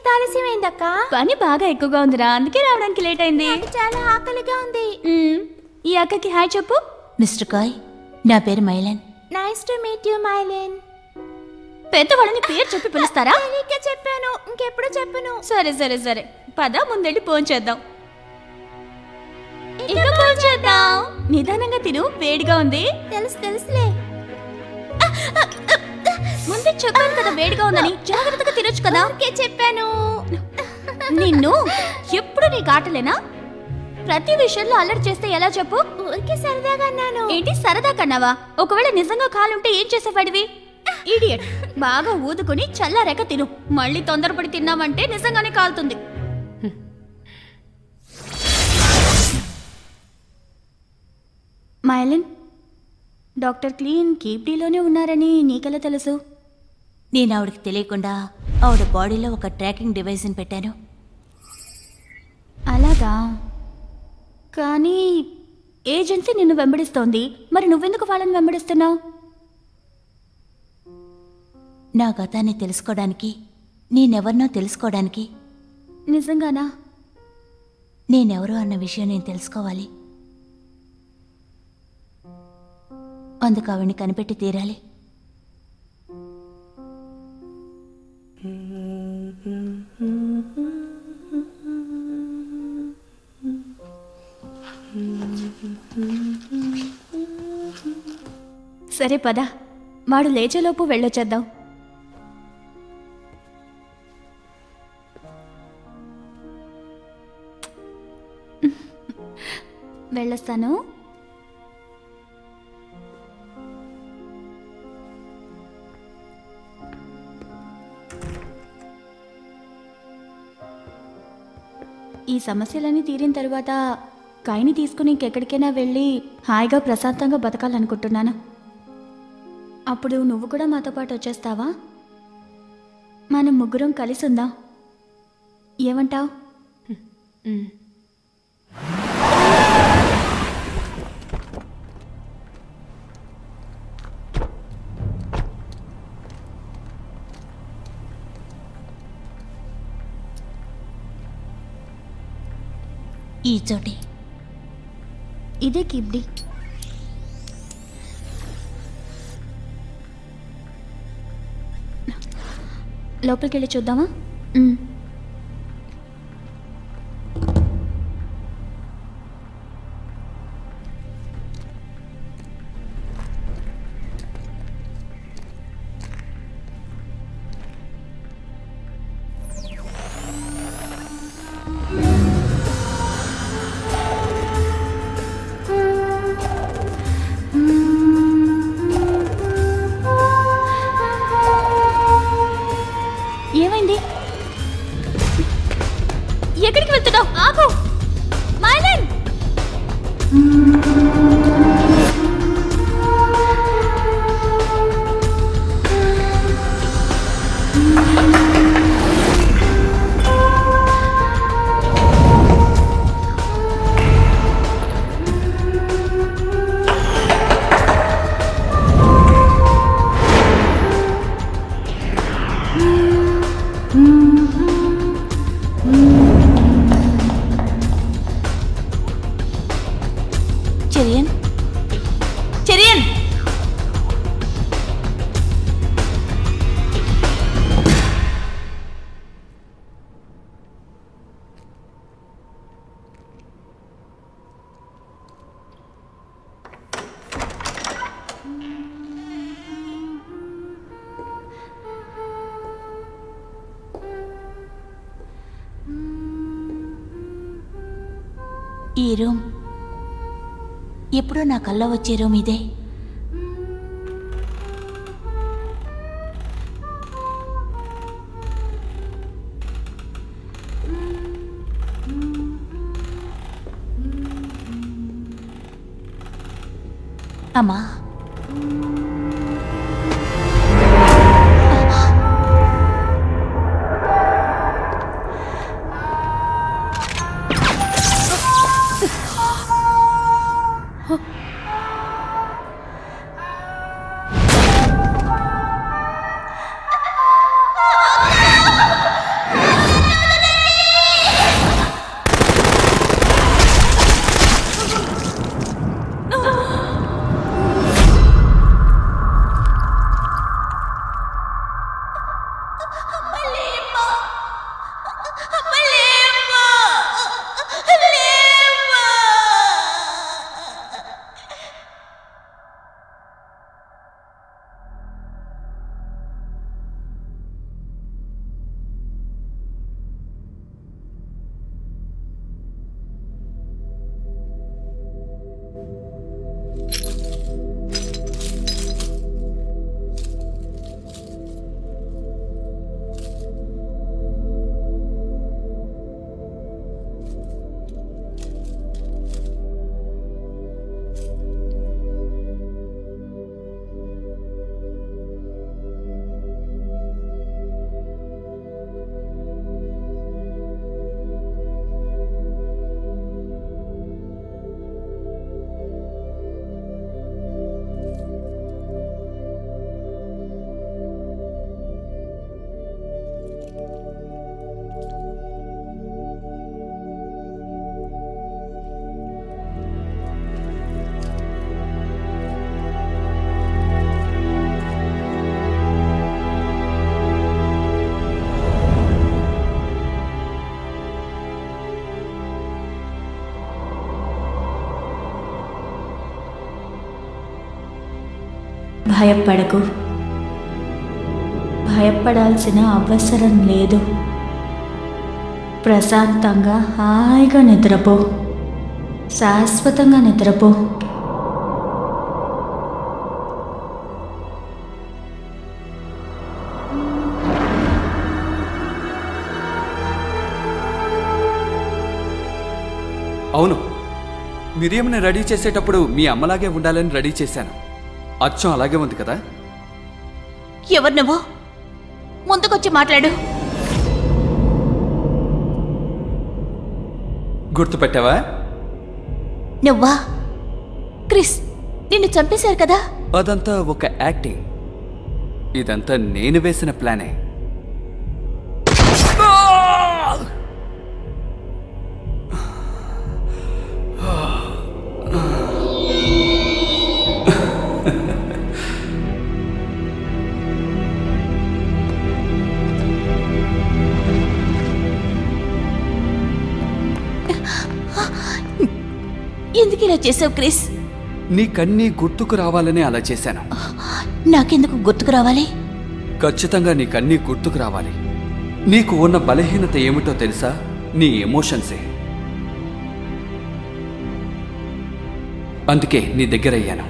ఇంత ఆలస్యమైందక్క పని బాగా ఎక్కువగా ఉందిరా అందుకే రావడానికి లేట్ అయింది నాకు చాలా ఆకలిగా ఉంది మ్మ్. ఈ అక్కకి హాయ్ చెప్పు మిస్టర్ కాయ్ నా పేరు మైలన్ నైస్ టు మీట్ యు మైలిన్ పెద్దవాళ్ళని పేరు చెప్పి పిలుస్తారా తెలియక చెప్పాను ఇంకెప్పుడు చెప్పను సరే సరే సరే పద ముందెళ్ళి ఫోన్ చేద్దాం ఇంకా ఫోన్ చేద్దాం నిదానంగా తిను వేడిగా ఉంది తెలుసు తెలుసులే ముందే చెప్పాను కదా వేడిగా ఉందని జాగ్రత్తగా తినొచ్చు కదా ఊరికే చెప్పాను నిన్ను ఎప్పుడు నీ కాటలేనా ప్రతి విషయంలో అల్లరి చేస్తే ఎలా చెప్పు ఊరికే సరదాగా అన్నాను ఏంటి సరదా కన్నావా ఒకవేళ నిజంగా కాలుంటే ఏం చేసేవాడివి ఇడియట్ బాగా ఊదుకొని చల్లారాక తిను మళ్ళీ తొందరపడి తిన్నావంటే నిజంగానే కాలుతుంది మైలిన్ డాక్టర్ క్లీన్ కీప్డీలోనే ఉన్నారని నీకెలా తెలుసు నేను ఆవిడకి తెలియకుండా ఆవిడ బాడీలో ఒక ట్రాకింగ్ డివైస్ని పెట్టాను అలాగా కానీ ఏజెన్సీ నిన్ను వెంబడిస్తోంది మరి నువ్వెందుకు వాళ్ళని వెంబడిస్తున్నావు నా గతాన్ని తెలుసుకోవడానికి నేనెవరినో తెలుసుకోవడానికి నిజంగానా నేనెవరో అన్న విషయం నేను తెలుసుకోవాలి అందుకు ఆవిడ్ని కనిపెట్టి తీరాలి సరే పద వాడు లేచేలోపు వెళ్ళొచ్చేద్దాం వెళ్ళొస్తాను ఈ సమస్యలన్నీ తీరిన తర్వాత కాయని తీసుకుని ఇంకెక్కడికైనా వెళ్ళి హాయిగా ప్రశాంతంగా బతకాలనుకుంటున్నాను అప్పుడు నువ్వు కూడా మాతో పాటు వచ్చేస్తావా మనం ముగ్గురం కలిసి ఉందాం ఏమంటావ్ ఈ చోటే ఇదే కిబ్డి లోపలికి వెళ్ళి చూద్దామా మ్. ఏమైంది ఎక్కడికి వెళ్తున్నావు ఆగు మైలన్ చెరియన్ చెరియన్ ఈ రూమ్ ఎప్పుడో నా కళ్ళ వచ్చే రూమ్ ఇదే అమ్మా ఆ భయపడకు భయపడాల్సిన అవసరం లేదు ప్రశాంతంగా హాయిగా నిద్రపో శాశ్వతంగా నిద్రపో అవును మిరియంని రెడీ చేసేటప్పుడు మీ అమ్మలాగే ఉండాలని రెడీ చేశాను అచ్చం అలాగే ఉంది కదా ఎవరు నువ్వు ముందుకొచ్చి మాట్లాడు గుర్తుపెట్టావా నువ్వా క్రిస్ నిన్ను చంపేశారు కదా అదంతా ఒక యాక్టింగ్ ఇదంతా నేను వేసిన ప్లానే ఎందుకు ఇలా చేసావు క్రిస్ నీకన్నీ గుర్తుకు రావాలని అలా చేశాను నాకెందుకు గుర్తుకు రావాలి ఖచ్చితంగా నీకన్నీ గుర్తుకు రావాలి నీకు ఉన్న బలహీనత ఏమిటో తెలుసా నీ ఎమోషన్సే అందుకే నీ దగ్గరయ్యాను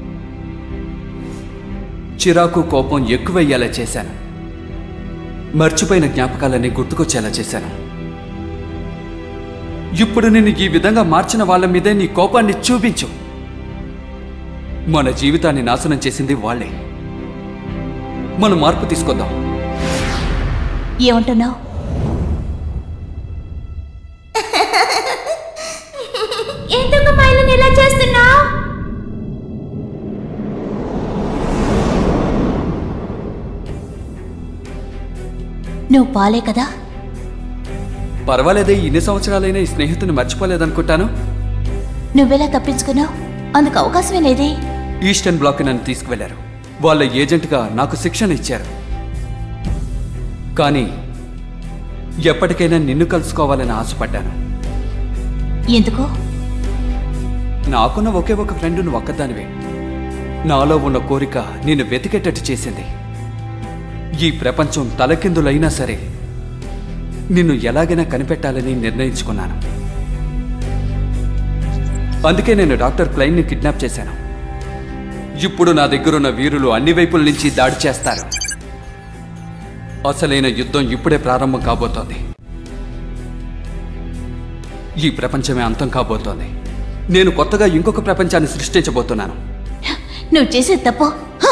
చిరాకు కోపం ఎక్కువయ్యేలా చేశాను మర్చిపోయిన జ్ఞాపకాలన్నీ గుర్తుకొచ్చేలా చేశాను ఇప్పుడు నిన్ను ఈ విధంగా మార్చిన వాళ్ళ మీదే నీ కోపాన్ని చూపించు మన జీవితాన్ని నాశనం చేసింది వాళ్ళే మనం మార్పు తీసుకొద్దాం ఏమంటున్నావు ఎందుకు మైలను ఇలా చేస్తున్నావు నువ్వు పాలే కదా పర్వాలేదే ఇన్ని సంవత్సరాలైనా ఈ స్నేహితుని మర్చిపోలేదనుకుంటాను నువ్వెలా తప్పించుకున్నావు అందుకు అవకాశమే లేదే ఈస్టర్న్ బ్లాక్ నన్ను తీసుకువెళ్లారు వాళ్ళ ఏజెంట్గా నాకు శిక్షణ ఇచ్చారు కానీ ఎప్పటికైనా నిన్ను కలుసుకోవాలని ఆశపడ్డాను ఎందుకు నాకున్న ఒకే ఒక ఫ్రెండ్ నువ్వు ఒక్కదానివే నాలో ఉన్న కోరిక నిన్ను వెతికేటట్టు చేసింది ఈ ప్రపంచం తలకిందులైనా సరే నిన్ను ఎలాగైనా కనిపెట్టాలని నిర్ణయించుకున్నాను అందుకే నేను డాక్టర్ క్లైన్ని కిడ్నాప్ చేశాను ఇప్పుడు నా దగ్గరున్న వీరులు అన్ని వైపుల నుంచి దాడి చేస్తారు అసలైన యుద్ధం ఇప్పుడే ప్రారంభం కాబోతోంది ఈ ప్రపంచమే అంతం కాబోతోంది నేను కొత్తగా ఇంకొక ప్రపంచాన్ని సృష్టించబోతున్నాను నువ్వు చేసే తప్పు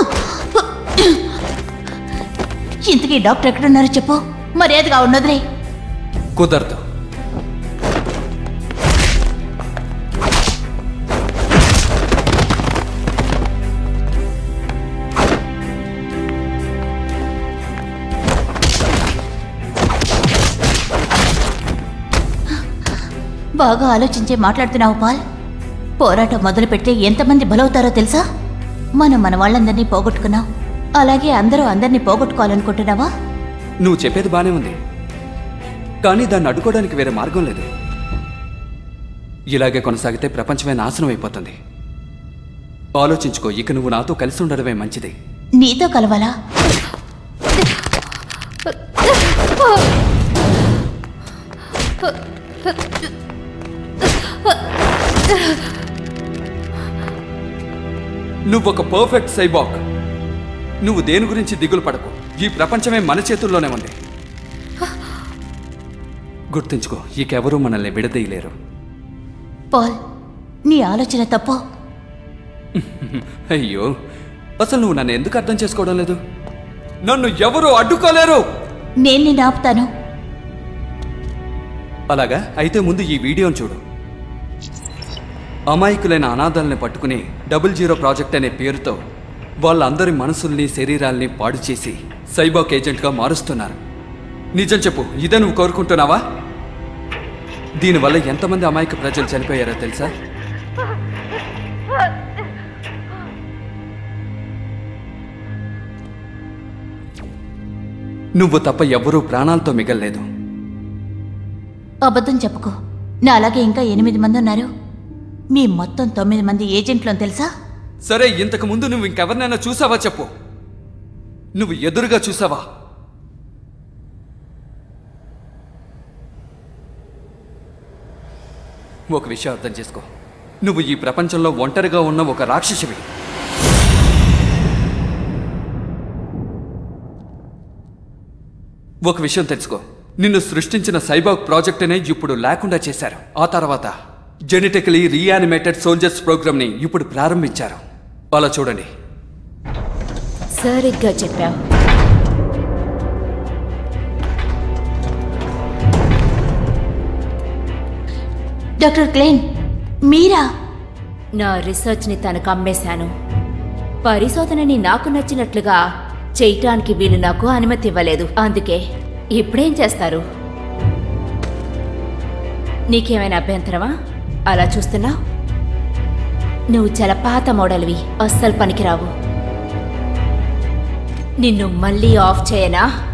ఇంతకీ డాక్టర్ ఎక్కడున్నారో చెప్పు మర్యాదగా ఉన్నదిలే కుదరదు బాగా ఆలోచించే మాట్లాడుతున్నావు పాల్ పోరాటం మొదలు పెడితే ఎంతమంది బలవుతారో తెలుసా మనం మన వాళ్ళందరినీ పోగొట్టుకున్నాం అలాగే అందరూ అందరినీ పోగొట్టుకోవాలనుకుంటున్నావా నువ్వు చెప్పేది బానే ఉంది కానీ దాన్ని అడ్డుకోవడానికి వేరే మార్గం లేదు ఇలాగే కొనసాగితే ప్రపంచమే నాశనం అయిపోతుంది ఆలోచించుకో ఇక నువ్వు నాతో కలిసి ఉండడమే మంచిది నీతో కలవాలా నువ్వు ఒక పర్ఫెక్ట్ సైబాక్ నువ్వు దేని గురించి దిగులు పడకు ఈ ప్రపంచమే మన చేతుల్లోనే ఉంది గుర్తుంచుకో ఇకెవరూ మనల్ని విడదీయలేరు పాల్ నీ ఆలోచన తప్పు అయ్యో అసలు నువ్వు నన్ను ఎందుకు అర్థం చేసుకోవడం లేదు నన్ను ఎవరు అడ్డుకోలేరు నేను నిన్ను ఆపుతాను అలాగా అయితే ముందు ఈ వీడియోని చూడు అమాయకులైన అనాథాలని పట్టుకుని డబుల్ జీరో ప్రాజెక్ట్ అనే పేరుతో వాళ్ళందరి మనసుల్ని శరీరాల్ని పాడు చేసి సైబాక్ ఏజెంట్గా మారుస్తున్నారు నిజం చెప్పు ఇదే నువ్వు కోరుకుంటున్నావా దీనివల్ల ఎంతమంది అమాయక ప్రజలు చనిపోయారో తెలుసా నువ్వు తప్ప ఎవ్వరూ ప్రాణాలతో మిగల్లేదు అబద్ధం చెప్పుకో నా అలాగే ఇంకా ఎనిమిది మంది ఉన్నారు మీ మొత్తం తొమ్మిది మంది ఏజెంట్లను తెలుసా సరే ఇంతకు ముందు నువ్వు ఇంకెవరినైనా చూసావా చెప్పు నువ్వు ఎదురుగా చూసావా ఒక విషయం అర్థం చేసుకో నువ్వు ఈ ప్రపంచంలో ఒంటరిగా ఉన్న ఒక రాక్షసివి ఒక విషయం తెలుసుకో నిన్ను సృష్టించిన సైబాగ్ ప్రాజెక్టునే ఇప్పుడు లేకుండా చేశారు ఆ తర్వాత జెనెటికలీ రీయానిమేటెడ్ సోల్జర్స్ ప్రోగ్రామ్ని ఇప్పుడు ప్రారంభించారు అలా చూడండి సరిగ్గా చెప్పావు డాక్టర్ క్లెయిన్ మీరా నా రీసెర్చ్ని తనకు అమ్మేశాను పరిశోధనని నాకు నచ్చినట్లుగా చేయటానికి వీళ్ళు నాకు అనుమతి ఇవ్వలేదు అందుకే ఇప్పుడేం చేస్తారు నీకేమైనా అభ్యంతరమా అలా చూస్తున్నావు నువ్వు చాలా పాత మోడల్వి అస్సలు పనికిరావు నిన్ను మళ్ళీ ఆఫ్ చేయనా